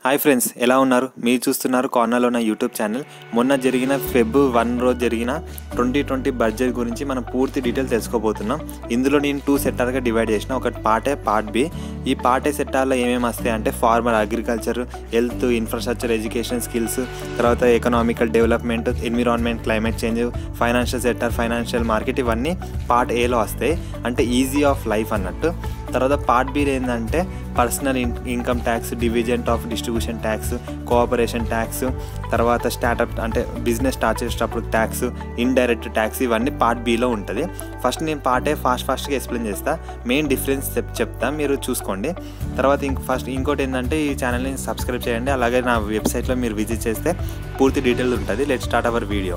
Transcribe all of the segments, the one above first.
Hi friends ఎలా ఉన్నారు మీరు చూస్తున్నారు కార్నర్లో ఉన్న యూట్యూబ్ ఛానల్ మొన్న జరిగిన ఫెబ్ వన్ రోజు జరిగిన ట్వంటీ ట్వంటీ బడ్జెట్ గురించి మనం పూర్తి డీటెయిల్స్ తెలుసుకోబోతున్నాం ఇందులో నేను టూ సెక్టార్గా డివైడ్ చేసిన ఒకటి పార్ట్ ఏ పార్ట్ బి ఈ పార్ట్ ఏ సెక్టార్లో ఏమేమి వస్తాయి అంటే farmer agriculture health infrastructure education skills తర్వాత economical development environment climate change financial sector financial market ఇవన్నీ పార్ట్ ఏలో వస్తాయి అంటే ఈజీ ఆఫ్ లైఫ్ అన్నట్టు తర్వాత పార్ట్ బి ఏంటంటే personal in income tax dividend of distribution tax cooperation tax తర్వాత startup అంటే బిజినెస్ స్టార్ట్ చేసేటప్పుడు ట్యాక్స్ ఇండైరెక్ట్ ట్యాక్స్ ఇవన్నీ పార్ట్ బిలో ఉంటుంది ఫస్ట్ నేను పార్ట్ ఏ ఫాస్ట్ ఫాస్ట్గా ఎక్స్ప్లెయిన్ చేస్తా మెయిన్ డిఫరెన్స్ చెప్ చెప్తా మీరు చూసుకోండి తర్వాత ఇంక ఫస్ట్ ఇంకోటి ఏంటంటే ఈ ఛానల్ని సబ్స్క్రైబ్ చేయండి అలాగే నా వెబ్సైట్లో మీరు విజిట్ చేస్తే పూర్తి డీటెయిల్ ఉంటుంది let start our video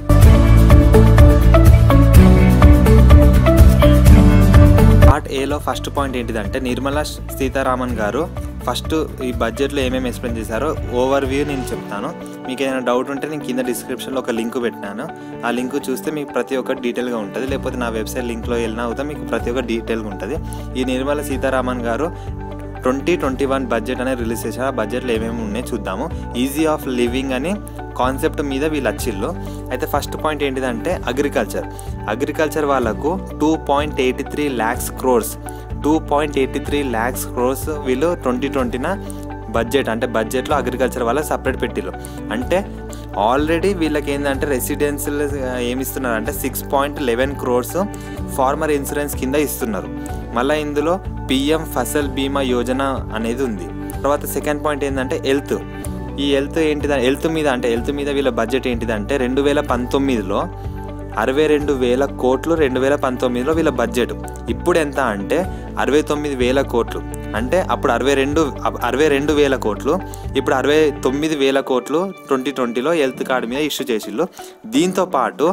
part ఏలో ఫస్ట్ పాయింట్ ఏంటిదంటే నిర్మలా సీతారామన్ గారు ఫస్ట్ ఈ బడ్జెట్లో ఏమేమి ఎక్స్ప్లెయిన్ చేశారో ఓవర్ వ్యూ నేను చెప్తాను మీకు ఏదైనా డౌట్ ఉంటే నేను కింద డిస్క్రిప్షన్లో ఒక లింక్ పెట్టినాను ఆ లింక్ చూస్తే మీకు ప్రతి ఒక్కటి డీటెయిల్గా ఉంటుంది లేకపోతే నా వెబ్సైట్ లింక్లో వెళ్ళినా అవుతా మీకు ప్రతి ఒక్క డీటెయిల్గా ఉంటుంది ఈ Nirmala Sitharaman garu twenty twenty one budget అనేది రిలీజ్ చేశారు ఆ బడ్జెట్లో ఏమేమి ఉన్నాయో చూద్దాము ఈజీ ఆఫ్ లివింగ్ అని కాన్సెప్ట్ మీద వీళ్ళు వచ్చిళ్ళు అయితే ఫస్ట్ పాయింట్ ఏంటిదంటే అగ్రికల్చర్ అగ్రికల్చర్ వాళ్ళకు two point eighty three lakhs crores two point eighty three lakhs crores వీళ్ళు ట్వంటీ ట్వంటీన బడ్జెట్ అంటే బడ్జెట్లో అగ్రికల్చర్ వాళ్ళ సపరేట్ పెట్టిళ్ళు అంటే ఆల్రెడీ వీళ్ళకి ఏంటంటే రెసిడెన్షియల్ ఏమి ఇస్తున్నారు అంటే six point eleven crores farmer insurance కింద ఇస్తున్నారు మళ్ళీ ఇందులో పిఎం ఫసల్ బీమా యోజన అనేది ఉంది తర్వాత సెకండ్ పాయింట్ ఏంటంటే హెల్త్ ఈ హెల్త్ ఏంటిది హెల్త్ మీద అంటే హెల్త్ మీద వీళ్ళ బడ్జెట్ ఏంటిదంటే రెండు వేల పంతొమ్మిదిలో అరవై రెండు వేల కోట్లు రెండు వేల పంతొమ్మిదిలో వీళ్ళ బడ్జెట్ ఇప్పుడు ఎంత అంటే అరవై తొమ్మిది వేల కోట్లు అంటే అప్పుడు అరవై రెండు అరవై రెండు వేల కోట్లు ఇప్పుడు అరవై తొమ్మిది వేల కోట్లు ట్వంటీ ట్వంటీలో హెల్త్ కార్డు మీద ఇష్యూ చేసిళ్ళు దీంతో పాటు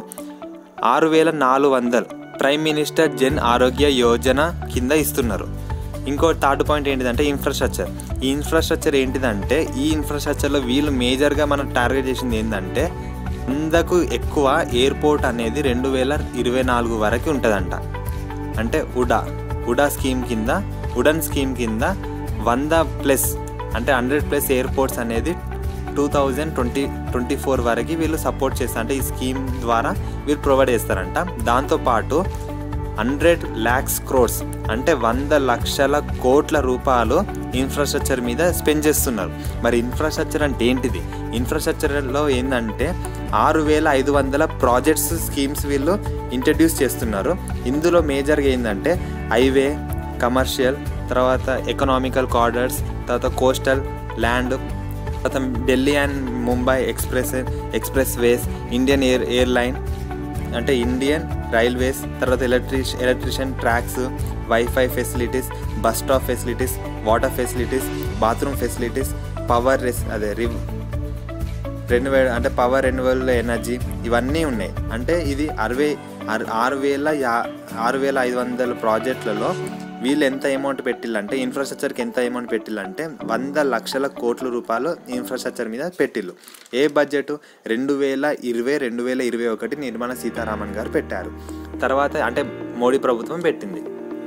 ఆరు వేల నాలుగు వందలు ప్రైమ్ మినిస్టర్ జన్ ఆరోగ్య యోజన కింద ఇస్తున్నారు ఇంకో థర్డ్ పాయింట్ ఏంటిదంటే ఇన్ఫ్రాస్ట్రక్చర్ ఈ ఇన్ఫ్రాస్ట్రక్చర్ ఏంటిదంటే ఈ ఇన్ఫ్రాస్ట్రక్చర్లో వీళ్ళు మేజర్గా మనం టార్గెట్ చేసింది ఏంటంటే వందకు ఎక్కువ ఎయిర్పోర్ట్ అనేది రెండు వేల ఇరవై నాలుగు వరకు ఉంటుందంట అంటే ఉడా ఉడా స్కీమ్ కింద ఉడన్ స్కీమ్ కింద వంద ప్లస్ అంటే హండ్రెడ్ ప్లస్ ఎయిర్పోర్ట్స్ అనేది two thousand twenty twenty four వరకు వీళ్ళు సపోర్ట్ చేస్తారు అంటే ఈ స్కీమ్ ద్వారా వీళ్ళు ప్రొవైడ్ చేస్తారంట దాంతోపాటు హండ్రెడ్ ల్యాక్స్ క్రోర్స్ అంటే వంద లక్షల కోట్ల రూపాయలు ఇన్ఫ్రాస్ట్రక్చర్ మీద స్పెండ్ చేస్తున్నారు మరి ఇన్ఫ్రాస్ట్రక్చర్ అంటే ఏంటిది ఇన్ఫ్రాస్ట్రక్చర్లో ఏంటంటే ఆరు వేల ఐదు వందల ప్రాజెక్ట్స్ స్కీమ్స్ వీళ్ళు ఇంట్రడ్యూస్ చేస్తున్నారు ఇందులో మేజర్గా ఏంటంటే హైవే కమర్షియల్ తర్వాత ఎకనామికల్ కార్డర్స్ తర్వాత కోస్టల్ ల్యాండ్ తర్వాత Delhi and Mumbai express expressways Indian air airline అంటే ఇండియన్ రైల్వేస్ తర్వాత ఎలక్ట్రిష్ electrician tracks wifi facilities bus stop facilities water facilities bathroom facilities power రెస్ అదే రివ్ రెన్యువల్ అంటే పవర్ రెన్యువల్ ఎనర్జీ ఇవన్నీ ఉన్నాయి అంటే ఇది అరవై ఆరు వేల యా ఆరు వేల ఐదు వందల ప్రాజెక్టులలో వీళ్ళు ఎంత అమౌంట్ పెట్టిల్లంటే ఇన్ఫ్రాస్ట్రక్చర్కి ఎంత అమౌంట్ పెట్టిల్లంటే వంద లక్షల కోట్ల రూపాయలు ఇన్ఫ్రాస్ట్రక్చర్ మీద పెట్టిల్లు ఏ బడ్జెట్ రెండు వేల ఇరవై రెండు వేల ఇరవై ఒకటి నిర్మలా సీతారామన్ గారు పెట్టారు తర్వాత అంటే మోడీ ప్రభుత్వం పెట్టింది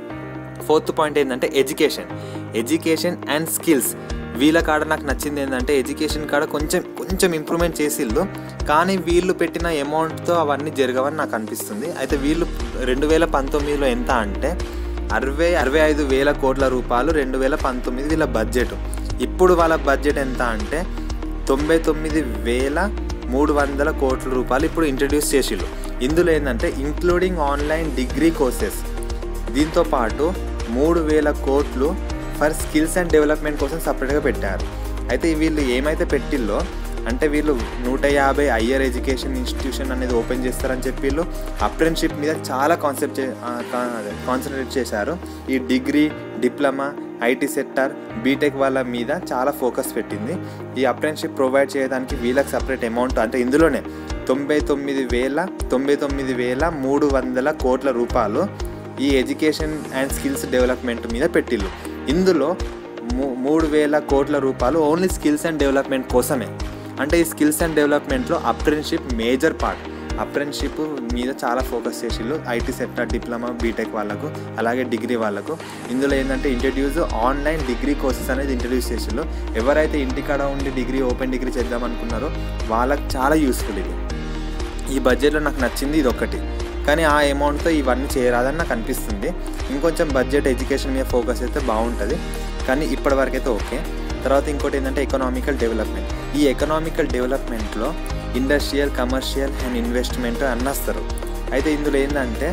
ఫోర్త్ పాయింట్ ఏంటంటే ఎడ్యుకేషన్ ఎడ్యుకేషన్ అండ్ స్కిల్స్ వీళ్ళ కాడ నాకు నచ్చింది ఏంటంటే ఎడ్యుకేషన్ కాడ కొంచెం కొంచెం ఇంప్రూవ్మెంట్ చేసిళ్ళు కానీ వీళ్ళు పెట్టిన అమౌంట్తో అవన్నీ జరగవని నాకు అనిపిస్తుంది అయితే వీళ్ళు రెండు వేల పంతొమ్మిదిలో ఎంత అంటే అరవై అరవై ఐదు వేల కోట్ల రూపాయలు రెండు వేల పంతొమ్మిది వీళ్ళ బడ్జెట్ ఇప్పుడు వాళ్ళ బడ్జెట్ ఎంత అంటే తొంభై తొమ్మిది వేల మూడు వందల కోట్ల రూపాయలు ఇప్పుడు ఇంట్రడ్యూస్ చేసిళ్ళు ఇందులో ఏంటంటే ఇంక్లూడింగ్ ఆన్లైన్ డిగ్రీ కోర్సెస్ దీంతో పాటు మూడు వేల కోట్లు ఫర్ స్కిల్స్ అండ్ డెవలప్మెంట్ కోసం సపరేట్గా పెట్టారు అయితే వీళ్ళు ఏమైతే పెట్టిల్లో అంటే వీళ్ళు నూట యాభై హయ్యర్ ఎడ్యుకేషన్ ఇన్స్టిట్యూషన్ అనేది ఓపెన్ చేస్తారని చెప్పి వీళ్ళు అప్రెంటిషిప్ మీద చాలా కాన్సెప్ట్ కాన్సన్ట్రేట్ చేశారు ఈ degree diploma IT sector B Tech వాళ్ళ మీద చాలా ఫోకస్ పెట్టింది ఈ అప్రెంటిషిప్ ప్రొవైడ్ చేయడానికి వీళ్ళకి సపరేట్ అమౌంట్ అంటే ఇందులోనే తొంభై తొమ్మిది వేల తొంభై తొమ్మిది వేల మూడు వందల కోట్ల రూపాయలు ఈ ఎడ్యుకేషన్ అండ్ స్కిల్స్ డెవలప్మెంట్ మీద పెట్టిళ్ళు ఇందులో మూడు వేల కోట్ల రూపాయలు ఓన్లీ స్కిల్స్ అండ్ డెవలప్మెంట్ కోసమే అంటే ఈ స్కిల్స్ అండ్ డెవలప్మెంట్లో అప్రెంటిషిప్ మేజర్ పార్ట్ అప్రెంటిషిప్ మీద చాలా ఫోకస్ చేసిళ్ళు ఐటీ సెక్టర్ డిప్లొమా బీటెక్ వాళ్ళకు అలాగే డిగ్రీ వాళ్ళకు ఇందులో ఏంటంటే ఇంట్రడ్యూస్ ఆన్లైన్ డిగ్రీ కోర్సెస్ అనేది ఇంట్రడ్యూస్ చేసిళ్ళు ఎవరైతే ఇంటికాడ ఉండి డిగ్రీ ఓపెన్ డిగ్రీ చేద్దాం అనుకున్నారో వాళ్ళకి చాలా యూస్ఫుల్ ఇది ఈ బడ్జెట్లో నాకు నచ్చింది ఇది ఒకటి కానీ ఆ అమౌంట్తో ఇవన్నీ చేయరాదని నాకు అనిపిస్తుంది ఇంకొంచెం బడ్జెట్ ఎడ్యుకేషన్ మీద ఫోకస్ అయితే బాగుంటుంది కానీ ఇప్పటివరకు అయితే ఓకే తర్వాత ఇంకోటి ఏంటంటే ఎకనామికల్ డెవలప్మెంట్ ఈ ఎకనామికల్ డెవలప్మెంట్లో ఇండస్ట్రియల్ కమర్షియల్ అండ్ ఇన్వెస్ట్మెంట్ అన్నస్తారు అయితే ఇందులో ఏంటంటే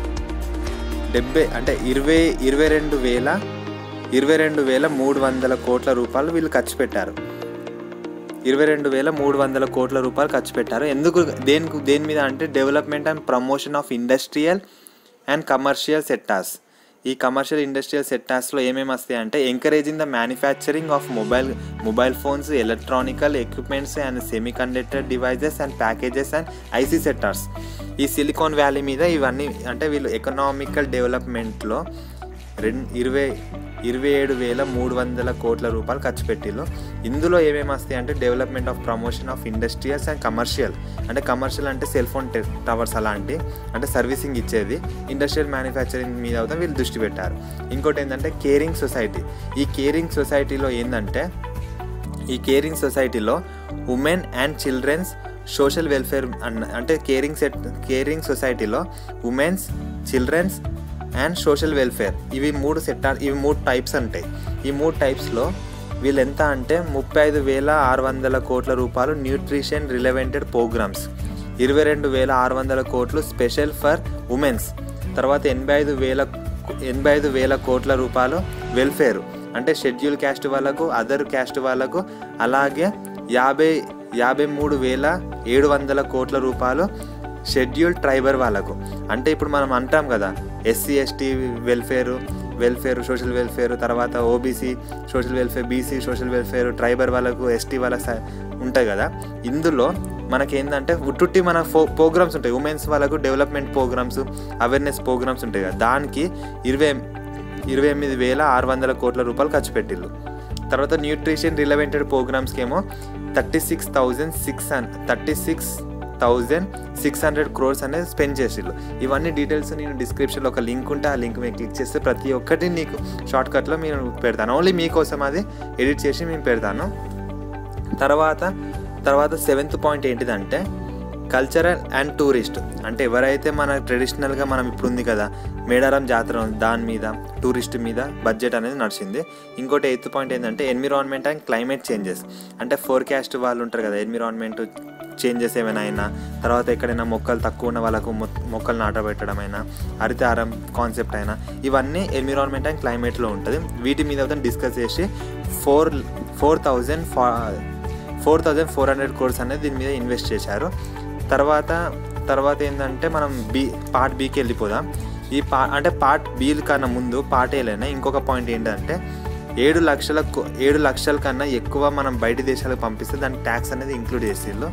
డెబ్బై అంటే ఇరవై ఇరవై రెండు వేల ఇరవై రెండు వేల మూడు వందల కోట్ల రూపాయలు వీళ్ళు ఖర్చు పెట్టారు ఇరవై రెండు వేల మూడు వందల కోట్ల రూపాయలు ఖర్చు పెట్టారు ఎందుకు దేనికి దేని మీద అంటే development and promotion of industrial and commercial sectors ఈ కమర్షియల్ ఇండస్ట్రియల్ సెక్టార్స్లో ఏమేమి వస్తాయి అంటే encouraging the manufacturing of mobile mobile phones electronical equipments and semi conductor devices and packages and IC sectors ఈ సిలికాన్ వ్యాలీ మీద ఇవన్నీ అంటే వీళ్ళు ఎకనామికల్ డెవలప్మెంట్లో రెండు ఇరవై ఇరవై ఏడు వేల మూడు వందల కోట్ల రూపాయలు ఖర్చు పెట్టిళ్ళు ఇందులో ఏమేమి వస్తాయి అంటే development of promotion of industrials and commercial అంటే కమర్షియల్ అంటే సెల్ ఫోన్ టవర్స్ అలాంటి అంటే సర్వీసింగ్ ఇచ్చేది ఇండస్ట్రియల్ మ్యానుఫ్యాక్చరింగ్ మీద అవుతా వీళ్ళు దృష్టి పెట్టారు ఇంకోటి ఏంటంటే కేరింగ్ సొసైటీ ఈ కేరింగ్ సొసైటీలో ఏంటంటే ఈ కేరింగ్ సొసైటీలో women and childrens social welfare అన్న అంటే కేరింగ్ సెట్ కేరింగ్ సొసైటీలో womens childrens and social welfare ఇవి మూడు సెక్టార్ ఇవి మూడు టైప్స్ ఉంటాయి ఈ మూడు టైప్స్లో వీళ్ళు ఎంత అంటే ముప్పై ఐదు వేల ఆరు వందల కోట్ల రూపాయలు న్యూట్రిషన్ రిలవెంటెడ్ ప్రోగ్రామ్స్ ఇరవై రెండు వేల ఆరు వందల కోట్లు స్పెషల్ ఫర్ ఉమెన్స్ తర్వాత ఎనభై ఐదు వేల ఎనభై ఐదు వేల కోట్ల రూపాయలు వెల్ఫేర్ అంటే షెడ్యూల్ క్యాస్ట్ వాళ్ళకు అదర్ క్యాస్ట్ వాళ్ళకు అలాగే యాభై యాభై మూడు వేల ఏడు వందల కోట్ల రూపాయలు షెడ్యూల్ ట్రైబర్ వాళ్ళకు అంటే ఇప్పుడు మనం అంటాం కదా SC ST welfare welfare social welfare తర్వాత OBC social welfare BC social welfare tribal వాళ్ళకు ఎస్టీ వాళ్ళ ఉంటాయి కదా ఇందులో మనకేంటంటే ఉట్టుట్టి మన ఫో ప్రోగ్రామ్స్ ఉంటాయి ఉమెన్స్ వాళ్ళకు డెవలప్మెంట్ ప్రోగ్రామ్స్ అవేర్నెస్ ప్రోగ్రామ్స్ ఉంటాయి కదా దానికి ఇరవై ఇరవై ఎనిమిది వేల ఆరు వందల కోట్ల రూపాయలు ఖర్చు పెట్టిళ్ళు తర్వాత న్యూట్రిషన్ రిలవెంటెడ్ ప్రోగ్రామ్స్కి ఏమో thirty six thousand six thirty six thousand six hundred crores అనేది స్పెండ్ చేసిళ్ళు ఇవన్నీ డీటెయిల్స్ నేను డిస్క్రిప్షన్లో ఒక లింక్ ఉంటే ఆ లింక్ మీరు క్లిక్ చేస్తే ప్రతి ఒక్కటి నీకు షార్ట్కట్లో నేను పెడతాను ఓన్లీ మీకోసం అది ఎడిట్ చేసి మేము పెడతాను తర్వాత తర్వాత సెవెంత్ పాయింట్ ఏంటిదంటే కల్చరల్ అండ్ టూరిస్ట్ అంటే ఎవరైతే మన ట్రెడిషనల్గా మనం ఇప్పుడు ఉంది కదా మేడారం జాతర ఉంది, దాని మీద టూరిస్ట్ మీద బడ్జెట్ అనేది నడిచింది ఇంకోటి ఎయిత్ పాయింట్ ఏంటంటే ఎన్విరాన్మెంట్ అండ్ క్లైమేట్ చేంజెస్ అంటే ఫోర్కాస్ట్ వాళ్ళు ఉంటారు కదా ఎన్విరాన్మెంట్ చేంజెస్ ఏమైనా అయినా తర్వాత ఎక్కడైనా మొక్కలు తక్కువ ఉన్న వాళ్ళకు మొ- మొక్కలు నాటబెట్టడం అయినా హరితహారం కాన్సెప్ట్ అయినా ఇవన్నీ ఎన్విరాన్మెంట్ అండ్ క్లైమేట్లో ఉంటుంది వీటి మీద డిస్కస్ చేసి four four thousand four thousand four hundred crores అనేది దీని మీద ఇన్వెస్ట్ చేశారు తర్వాత తర్వాత ఏంటంటే మనం బి పార్ట్ బీకి వెళ్ళిపోదాం ఈ పా అంటే పార్ట్ బీ కన్నా ముందు పార్ట్ ఏలైనా ఇంకొక పాయింట్ ఏంటంటే ఏడు లక్షల కో- ఏడు లక్షల కన్నా ఎక్కువ మనం బయట దేశాలకు పంపిస్తే దానికి ట్యాక్స్ అనేది ఇంక్లూడ్ చేసిళ్ళు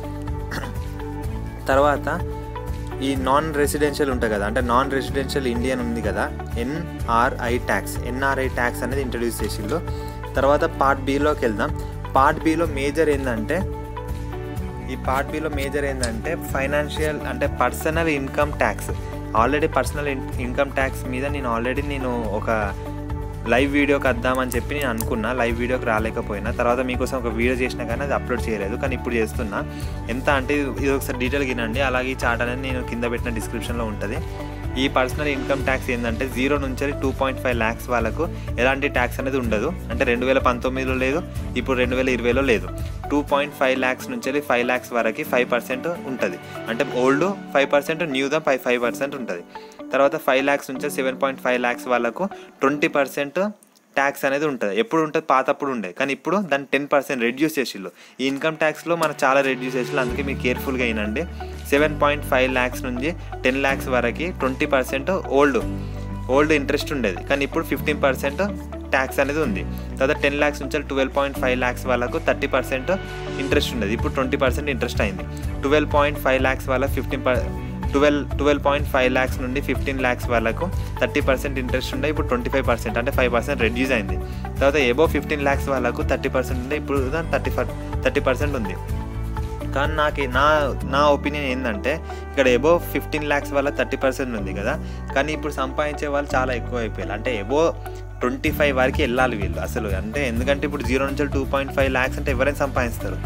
తర్వాత ఈ నాన్ రెసిడెన్షియల్ ఉంటుంది కదా అంటే నాన్ రెసిడెన్షియల్ ఇండియన్ ఉంది కదా ఎన్ఆర్ఐ ట్యాక్స్ ఎన్ఆర్ఐ ట్యాక్స్ అనేది ఇంట్రడ్యూస్ చేసిండ్రు తర్వాత పార్ట్ బిలోకి వెళ్దాం పార్ట్ బిలో మేజర్ ఏంటంటే ఈ పార్ట్ బిలో మేజర్ ఏంటంటే ఫైనాన్షియల్ అంటే personal income tax already personal income tax మీద నేను ఆల్రెడీ నేను ఒక లైవ్ వీడియోకి వద్దామని చెప్పి నేను అనుకున్నా లైవ్ వీడియోకి రాలేకపోయినా తర్వాత మీకోసం ఒక వీడియో చేసినా కానీ అది అప్లోడ్ చేయలేదు కానీ ఇప్పుడు చేస్తున్నా ఎంత అంటే ఇది ఒకసారి డీటెయిల్ వినండి అలాగే ఈ చార్ట్ అనేది నేను కింద పెట్టిన డిస్క్రిప్షన్లో ఉంటుంది ఈ పర్సనల్ ఇన్కమ్ ట్యాక్స్ ఏంటంటే జీరో నుంచి టూ పాయింట్ ఫైవ్ ల్యాక్స్ వాళ్ళకు ఎలాంటి ట్యాక్స్ అనేది ఉండదు అంటే రెండు వేల పంతొమ్మిదిలో లేదు ఇప్పుడు రెండు వేల ఇరవైలో లేదు టూ పాయింట్ ఫైవ్ ల్యాక్స్ నుంచి ఫైవ్ ల్యాక్స్ వరకు ఫైవ్ పర్సెంట్ ఉంటుంది అంటే ఓల్డ్ ఫైవ్ పర్సెంట్ న్యూదా ఫైవ్ ఫైవ్ పర్సెంట్ ఉంటుంది తర్వాత ఫైవ్ ల్యాక్స్ నుంచి సెవెన్ పాయింట్ ఫైవ్ ల్యాక్స్ వాళ్ళకు ట్వంటీ పర్సెంట్ ట్యాక్స్ అనేది ఉంటుంది ఎప్పుడు ఉంటుంది పాతప్పుడు ఉండే కానీ ఇప్పుడు దాన్ని టెన్ పర్సెంట్ రెడ్యూస్ చేసిళ్ళు ఈ ఇన్కమ్ ట్యాక్స్లో మనకు చాలా రెడ్యూస్ చేసిళ్ళు అందుకే మీరు కేర్ఫుల్గా అయినండి సెవెన్ పాయింట్ ఫైవ్ ల్యాక్స్ నుంచి టెన్ ల్యాక్స్ వరకు twenty percent old old interest ఉండేది కానీ ఇప్పుడు ఫిఫ్టీన్ పర్సెంట్ ట్యాక్స్ అనేది ఉంది తర్వాత టెన్ ల్యాక్స్ నుంచి ట్వెల్వ్ పాయింట్ ఫైవ్ ల్యాక్స్ వాళ్ళకు థర్టీ పర్సెంట్ ఇంట్రెస్ట్ ఉండేది ఇప్పుడు ట్వంటీ పర్సెంట్ ఇంట్రెస్ట్ అయింది ట్వెల్వ్ పాయింట్ ఫైవ్ ల్యాక్స్ వాళ్ళ fifteen per twelve twelve point five lakhs నుండి ఫిఫ్టీన్ ల్యాక్స్ వాళ్ళకు థర్టీ పర్సెంట్ ఇంట్రెస్ట్ ఉండే ఇప్పుడు ట్వంటీ ఫైవ్ పర్సెంట్ అంటే ఫైవ్ పర్సెంట్ రెడ్యూస్ అయింది తర్వాత ఎబో ఫిఫ్టీన్ ల్యాక్స్ వాళ్ళకు థర్టీ పర్సెంట్ ఉండే ఇప్పుడు థర్టీ ఫైవ్ థర్టీ పర్సెంట్ ఉంది కానీ నాకు నా నా ఒపీనియన్ ఏంటంటే ఇక్కడ ఎబో ఫిఫ్టీన్ ల్యాక్స్ వల్ల థర్టీ పర్సెంట్ ఉంది కదా కానీ ఇప్పుడు సంపాదించే వాళ్ళు చాలా ఎక్కువ అయిపోయారు అంటే ఎబో ట్వంటీ ఫైవ్ వరకు వెళ్ళాలి వీళ్ళు అసలు అంటే ఎందుకంటే ఇప్పుడు జీరో నుంచి టూ పాయింట్ ఫైవ్ ల్యాక్స్ అంటే ఎవరైనా సంపాదిస్తారు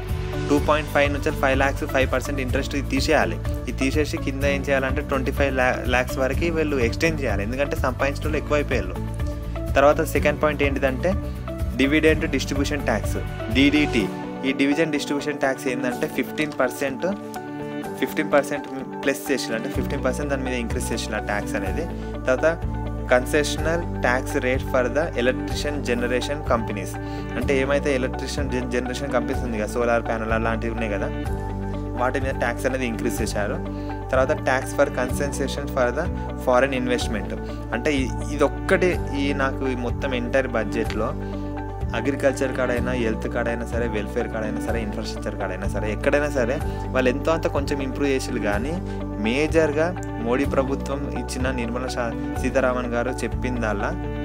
టూ పాయింట్ ఫైవ్ నుంచి five lakhs five percent interest ఇది తీసేయాలి ఇది తీసేసి కింద ఏం చేయాలంటే ట్వంటీ ఫైవ్ ల్యాక్స్ వరకు వీళ్ళు ఎక్స్టెండ్ చేయాలి ఎందుకంటే సంపాదించిన వాళ్ళు ఎక్కువ అయిపోయారు తర్వాత సెకండ్ పాయింట్ ఏంటిదంటే డివిడెంట్ డిస్ట్రిబ్యూషన్ ట్యాక్స్ డిడిటి ఈ డివిజన్ డిస్ట్రిబ్యూషన్ ట్యాక్స్ ఏంటంటే fifteen percent fifteen percent plus చేసిన అంటే ఫిఫ్టీన్ పర్సెంట్ దాని మీద ఇంక్రీజ్ చేసిన ట్యాక్స్ అనేది తర్వాత concessional tax rate for the electrician generation companies అంటే ఏమైతే ఎలక్ట్రిషియన్ జనరేషన్ కంపెనీస్ ఉంది కదా సోలార్ ప్యానల్ అలాంటివి ఉన్నాయి కదా వాటి మీద ట్యాక్స్ అనేది ఇంక్రీజ్ చేశారు తర్వాత tax for concession for the foreign investment అంటే ఇ- ఇది ఒక్కటి ఈ నాకు ఈ మొత్తం ఎంటైర్ బడ్జెట్లో అగ్రికల్చర్ కాడైనా హెల్త్ కాడైనా సరే వెల్ఫేర్ కాడైనా సరే ఇన్ఫ్రాస్ట్రక్చర్ కాడైనా సరే ఎక్కడైనా సరే వాళ్ళు ఎంతో అంత కొంచెం ఇంప్రూవ్ చేసిరు కానీ మేజర్గా మోడీ ప్రభుత్వం ఇచ్చిన నిర్మలా సా- సీతారామన్ గారు చెప్పిందల్లా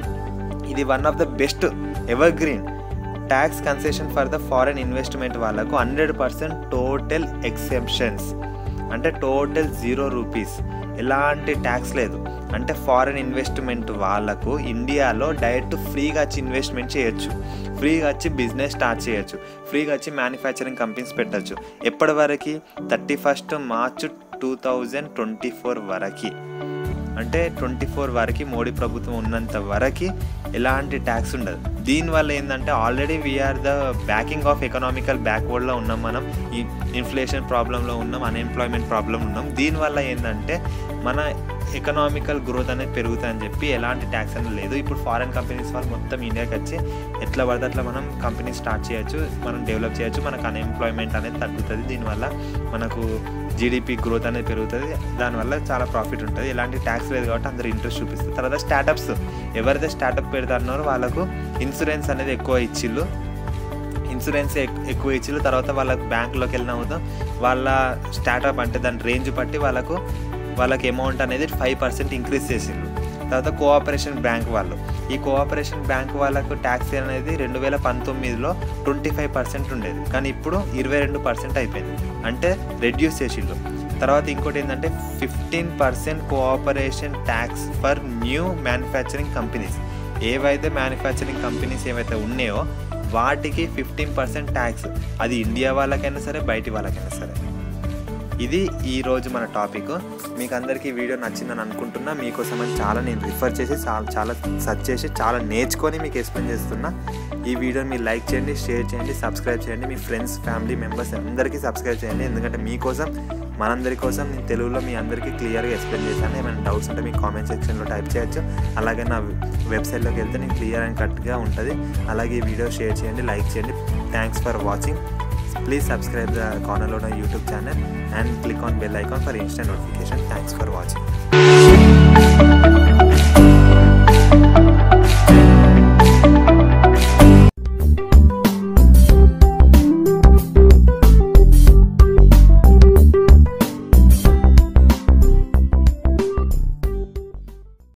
ఇది one of the best ever green tax concession for the foreign investment వాళ్ళకు హండ్రెడ్ పర్సెంట్ టోటల్ ఎక్సెప్షన్స్ అంటే టోటల్ జీరో రూపీస్ ఎలాంటి ట్యాక్స్ లేదు అంటే ఫారెన్ ఇన్వెస్ట్మెంట్ వాళ్ళకు ఇండియాలో డైరెక్ట్ ఫ్రీగా వచ్చి ఇన్వెస్ట్మెంట్ చేయొచ్చు ఫ్రీగా వచ్చి బిజినెస్ స్టార్ట్ చేయొచ్చు ఫ్రీగా వచ్చి మ్యానుఫ్యాక్చరింగ్ కంపెనీస్ పెట్టచ్చు ఎప్పటి వరకు thirty first March two thousand twenty four వరకు అంటే ట్వంటీ ఫోర్ వరకు మోడీ ప్రభుత్వం ఉన్నంత వరకు ఎలాంటి ట్యాక్స్ ఉండదు దీనివల్ల ఏంటంటే already we are the backing of economical బ్యాక్వర్డ్లో ఉన్నాం మనం ఈ ఇన్ఫ్లేషన్ ప్రాబ్లంలో ఉన్నాం అన్ఎంప్లాయ్మెంట్ ప్రాబ్లం ఉన్నాం దీనివల్ల ఏంటంటే మన ఎకనామికల్ గ్రోత్ అనేది పెరుగుతుందని చెప్పి ఎలాంటి ట్యాక్స్ అనేది లేదు ఇప్పుడు ఫారెన్ కంపెనీస్ వాళ్ళు మొత్తం ఇండియాకి వచ్చి ఎట్లా పడితే అట్లా మనం కంపెనీ స్టార్ట్ చేయొచ్చు మనం డెవలప్ చేయొచ్చు మనకు అన్ఎంప్లాయ్మెంట్ అనేది తగ్గుతుంది దీనివల్ల మనకు జీడిపి గ్రోత్ అనేది పెరుగుతుంది దానివల్ల చాలా ప్రాఫిట్ ఉంటుంది ఎలాంటి ట్యాక్స్ లేదు కాబట్టి అందరూ ఇంట్రెస్ట్ చూపిస్తారు తర్వాత స్టార్టప్స్ ఎవరైతే స్టార్టప్ పెడతారన్నారో వాళ్ళకు ఇన్సూరెన్స్ అనేది ఎక్కువ ఇచ్చిళ్ళు ఇన్సూరెన్స్ ఎక్- ఎక్కువ ఇచ్చిళ్ళు తర్వాత వాళ్ళకి బ్యాంకులోకి వెళ్ళిన వాళ్ళ స్టార్టప్ అంటే దాని రేంజ్ బట్టి వాళ్ళకు వాళ్ళకి అమౌంట్ అనేది ఫైవ్ పర్సెంట్ ఇంక్రీజ్ చేసిండ్రు తర్వాత కోఆపరేషన్ బ్యాంక్ వాళ్ళు ఈ కోఆపరేషన్ బ్యాంక్ వాళ్ళకు ట్యాక్స్ అనేది రెండు వేల పంతొమ్మిదిలో ట్వంటీ ఫైవ్ పర్సెంట్ ఉండేది కానీ ఇప్పుడు ఇరవై రెండు పర్సెంట్ అయిపోయింది అంటే రెడ్యూస్ చేసిండ్రు తర్వాత ఇంకోటి ఏంటంటే fifteen percent cooperation tax for new manufacturing companies ఏవైతే మ్యానుఫ్యాక్చరింగ్ కంపెనీస్ ఏవైతే ఉన్నాయో వాటికి ఫిఫ్టీన్ పర్సెంట్ ట్యాక్స్ అది ఇండియా వాళ్ళకైనా సరే బయటి వాళ్ళకైనా సరే ఇది ఈ రోజు మన టాపిక్ మీకు అందరికీ ఈ వీడియో నచ్చిందని అనుకుంటున్నా మీకోసం అని చాలా నేను రిఫర్ చేసి చాలా చాలా సర్చ్ చేసి చాలా నేర్చుకొని మీకు ఎక్స్ప్లెయిన్ చేస్తున్నా ఈ వీడియోని మీరు లైక్ చేయండి షేర్ చేయండి సబ్స్క్రైబ్ చేయండి మీ ఫ్రెండ్స్ ఫ్యామిలీ మెంబర్స్ అందరికీ సబ్స్క్రైబ్ చేయండి ఎందుకంటే మీకోసం మనందరి కోసం నేను తెలుగులో మీ అందరికీ క్లియర్గా ఎక్స్ప్లెయిన్ చేశాను ఏమైనా డౌట్స్ ఉంటే మీ కామెంట్ సెక్షన్లో టైప్ చేయొచ్చు అలాగే నా వెబ్సైట్లోకి వెళ్తే నేను క్లియర్ అండ్ కట్గా ఉంటుంది అలాగే ఈ వీడియో షేర్ చేయండి లైక్ చేయండి thanks for watching Please subscribe the Corner Loader YouTube channel and click on bell icon for instant notification. Thanks for watching.